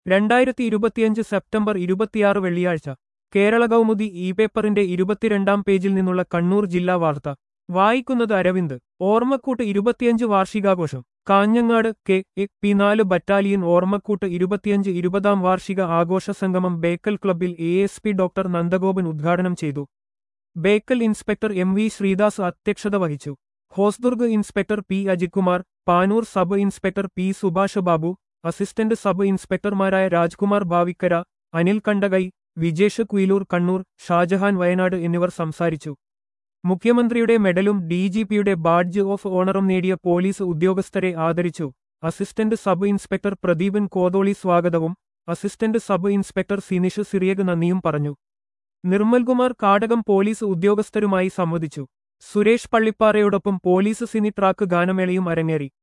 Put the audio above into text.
രണ്ടായിരത്തി ഇരുപത്തിയഞ്ച് സെപ്റ്റംബർ ഇരുപത്തിയാറ് വെള്ളിയാഴ്ച കേരള കൗമുദി ഇ പേപ്പറിന്റെ ഇരുപത്തിരണ്ടാം പേജിൽ നിന്നുള്ള കണ്ണൂർ ജില്ലാ വാർത്ത വായിക്കുന്നത് അരവിന്ദ് ഓർമ്മക്കൂട്ട് ഇരുപത്തിയഞ്ച് വാർഷികാഘോഷം കാഞ്ഞങ്ങാട് കെ എ പി നാല് ബറ്റാലിയൻ ഓർമ്മക്കൂട്ട് ഇരുപത്തിയഞ്ച് ഇരുപതാം വാർഷിക ആഘോഷ സംഗമം ബേക്കൽ ക്ലബ്ബിൽ A S P doctor Nandagopan ഉദ്ഘാടനം ചെയ്തു Bekal inspector M V Sreedas അധ്യക്ഷത വഹിച്ചു Hosdurg inspector P Ajithkumar Panoor sub inspector P Subhash Babu assistant sub ഇൻസ്പെക്ടർമാരായ രാജ്കുമാർ ഭാവിക്കര അനിൽ കണ്ടകൈ വിജേഷ് കുയിലൂർ കണ്ണൂർ ഷാജഹാൻ വയനാട് എന്നിവർ സംസാരിച്ചു മുഖ്യമന്ത്രിയുടെ മെഡലും ഡിജിപിയുടെ ബാഡ്ജ് ഓഫ് ഓണറും നേടിയ പോലീസ് ഉദ്യോഗസ്ഥരെ ആദരിച്ചു assistant sub inspector Pradeepan Katholi സ്വാഗതവും assistant sub inspector Sinish Syriac നന്ദിയും പറഞ്ഞു നിർമ്മൽകുമാർ കാടകം പോലീസ് ഉദ്യോഗസ്ഥരുമായി സംവദിച്ചു സുരേഷ് പള്ളിപ്പാറയോടൊപ്പം പോലീസ് സിനി ട്രാക്ക് ഗാനമേളയും അരങ്ങേറി